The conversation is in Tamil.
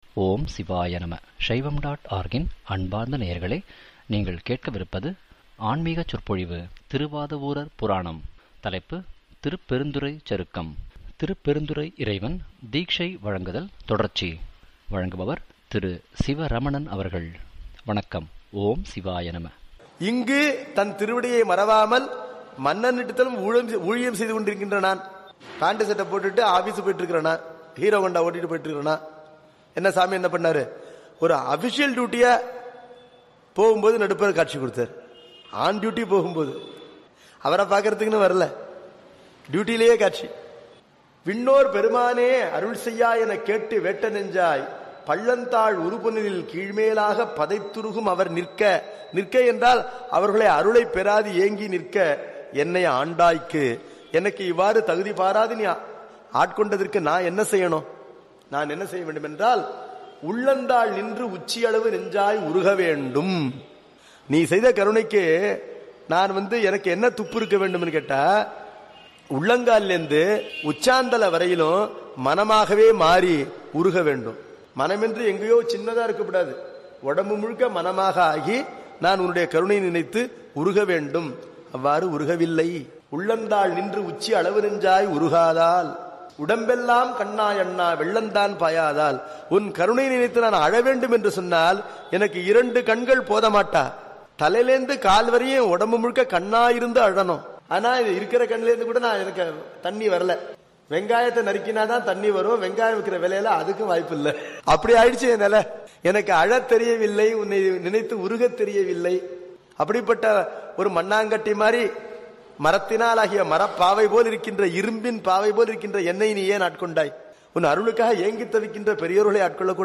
ஓம் சிவாய நம சைவம் டாட் ஆர்கின் அன்பார்ந்த நேயர்களே நீங்கள் கேட்கவிருப்பது ஆன்மீக சொற்பொழிவு திருவாதவூரர் புராணம் தலைப்பு திருப்பெருந்துறை சருக்கம் திருப்பெருந்துறை இறைவன் தீட்சை வழங்குதல் தொடர்ச்சி வழங்குபவர் திரு சிவரமணன் அவர்கள் வணக்கம் ஓம் சிவாய நம இங்கு தன் திருவடியை மறவாமல் மன்னனிடத்திலும் ஊழியம் ஊழியம் செய்து கொண்டிருக்கின்ற நான் பேண்ட் சட்டை போட்டுட்டு ஆபீஸ் போயிட்டு இருக்கிறேனா ஹீரோ கொண்டா ஓட்டிட்டு போயிட்டு இருக்கிறேனா என்ன சாமி என்ன பண்ணாரு ஒரு அபிஷியல் டியூட்டியா போகும்போது நடுப்பர் காட்சி கொடுத்தார் ஆன் டியூட்டி போகும்போது அவரை பார்க்கறதுக்குன்னு வரல டியூட்டிலேயே காட்சி விண்ணோர் பெருமானே அருள் செய்யா என கேட்டு வேட்ட நெஞ்சாய் பள்ளந்தாள் உருபொனில் கீழ்மேலாக பதைத்துருகும் அவர் நிற்க நிற்க என்றால் அவர்களை அருளை பெறாது ஏங்கி நிற்க என்னை ஆண்டாய்க்கு எனக்கு இவ்வாறு தகுதி பாராது நீ ஆட்கொண்டதற்கு நான் என்ன செய்யணும் நான் என்ன செய்ய வேண்டும் என்றால் உள்ளந்தாள் நின்று உச்சியளவு நெஞ்சாய் உருக வேண்டும் நீ செய்த கருணைக்கு நான் வந்து எனக்கு என்ன துப்பு இருக்க வேண்டும்னு கேட்டா உள்ளங்காலிலிருந்து உச்சாந்தல வரையிலும் மனமாகவே மாறி உருக வேண்டும் மனமென்று எங்கேயோ சின்னதா இருக்கக்கூடாது உடம்பு முழுக்க மனமாக ஆகி நான் உன்னுடைய கருணை நினைத்து உருக வேண்டும் அவ்வாறு உருகவில்லை உள்ளந்தாள் நின்று உச்சி அளவு நெஞ்சாய் உருகாதால் உடம்பெல்லாம் கண்ணாய் அண்ணா வெள்ளந்தான் பாயாதால் உன் கருணை நினைத்து நான் அழ வேண்டும் என்று சொன்னால் எனக்கு இரண்டு கண்கள் போத மாட்டா தலையிலேந்து கால் வரையும் உடம்பு முழுக்க கண்ணா இருந்து அழணும் ஆனா இது இருக்கிற கண்ணுல இருந்து கூட நான் எனக்கு தண்ணி வரல வெங்காயத்தை நறுக்கினாதான் தண்ணி வரும் வெங்காயம் வைக்கிற விலையில அதுக்கும் வாய்ப்பு இல்லை அப்படி ஆயிடுச்சு என் நிலை எனக்கு அழத் தெரியவில்லை உன்னை நினைத்து உருக தெரியவில்லை அப்படிப்பட்ட ஒரு மண்ணாங்கட்டி மாதிரி மரத்தினால் ஆகிய மரப்பாவை போல் இருக்கின்ற இரும்பின் பாவை போல் இருக்கின்ற என்னை நீ ஏன் ஆட்கொண்டாய் உன் அருளுக்காக ஏங்கி தவிக்கின்ற பெரியோர்களை ஆட்கொள்ள